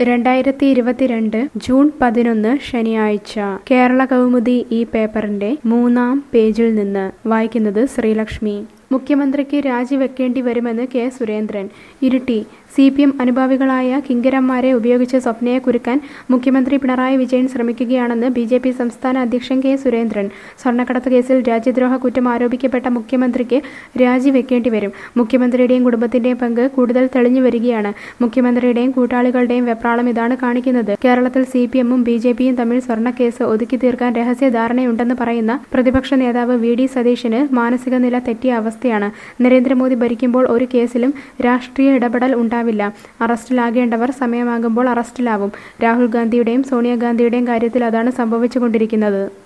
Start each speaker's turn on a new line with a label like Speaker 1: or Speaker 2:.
Speaker 1: രണ്ടായിരത്തി ഇരുപത്തിരണ്ട് ജൂൺ പതിനൊന്ന് ശനിയാഴ്ച കേരള കൗമുദി ഈ പേപ്പറിന്റെ മൂന്നാം പേജിൽ നിന്ന് വായിക്കുന്നത് ശ്രീലക്ഷ്മി മുഖ്യമന്ത്രിക്ക് രാജിവെക്കേണ്ടി വരുമെന്ന് K Surendran Iritty C P M അനുഭാവികളായ കിങ്കരന്മാരെ ഉപയോഗിച്ച് സ്വപ്നയെ കുരുക്കാൻ മുഖ്യമന്ത്രി പിണറായി വിജയൻ ശ്രമിക്കുകയാണെന്ന് ബി ജെ പി സംസ്ഥാന അധ്യക്ഷൻ കെ സുരേന്ദ്രൻ സ്വർണ്ണക്കടത്ത് കേസിൽ രാജ്യദ്രോഹ കുറ്റം ആരോപിക്കപ്പെട്ട മുഖ്യമന്ത്രിക്ക് രാജിവെക്കേണ്ടി വരും മുഖ്യമന്ത്രിയുടെയും കുടുംബത്തിന്റെയും പങ്ക് കൂടുതൽ തെളിഞ്ഞു വരികയാണ് മുഖ്യമന്ത്രിയുടെയും കൂട്ടാളികളുടെയും വെപ്രാളം ഇതാണ് കാണിക്കുന്നത് കേരളത്തിൽ സി പി എമ്മും ബി ജെ പിയും തമ്മിൽ സ്വർണ്ണക്കേസ് ഒതുക്കി തീർക്കാൻ രഹസ്യ ധാരണയുണ്ടെന്ന് പറയുന്ന പ്രതിപക്ഷ നേതാവ് വി ഡി സതീശന് മാനസിക നില തെറ്റിയ അവസ്ഥയാണ് നരേന്ദ്രമോദി ഭരിക്കുമ്പോൾ ഒരു കേസിലും രാഷ്ട്രീയ ഇടപെടൽ ഉണ്ടാവില്ല അറസ്റ്റിലാകേണ്ടവർ സമയമാകുമ്പോൾ അറസ്റ്റിലാവും രാഹുൽ ഗാന്ധിയുടെയും സോണിയാഗാന്ധിയുടെയും കാര്യത്തിൽ അതാണ് സംഭവിച്ചുകൊണ്ടിരിക്കുന്നത്